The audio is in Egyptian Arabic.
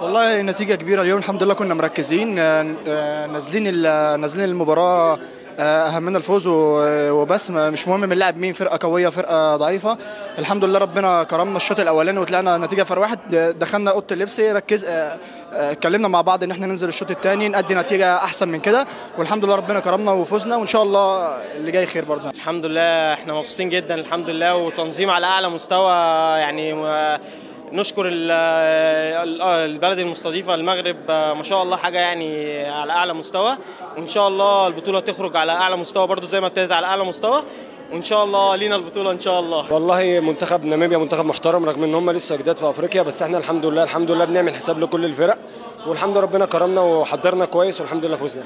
والله نتيجة كبيرة اليوم الحمد لله كنا مركزين آه، آه، نازلين ال- نازلين المباراة آه، أهمنا الفوز و- وبس ما- مش مهم من لاعب مين فرقة قوية فرقة ضعيفة الحمد لله ربنا كرمنا الشوط الأولاني وطلعنا نتيجة فرق واحد آه، دخلنا أوضة اللبس ركز آه، آه، اتكلمنا مع بعض إن احنا ننزل الشوط الثاني نأدي نتيجة أحسن من كده والحمد لله ربنا كرمنا وفوزنا وإن شاء الله اللي جاي خير برضه الحمد لله احنا مبسوطين جدا الحمد لله وتنظيم على اعلى مستوى يعني م- نشكر ال- ال- البلد المستضيفه المغرب ما شاء الله حاجه يعني على اعلى مستوى وان شاء الله البطوله تخرج على اعلى مستوى برضو زي ما ابتدت على اعلى مستوى وان شاء الله لينا البطوله ان شاء الله والله منتخب ناميبيا منتخب محترم رغم ان هم لسه جداد في افريقيا بس احنا الحمد لله الحمد لله بنعمل حساب لكل الفرق والحمد لله ربنا كرمنا وحضرنا كويس والحمد لله فوزنا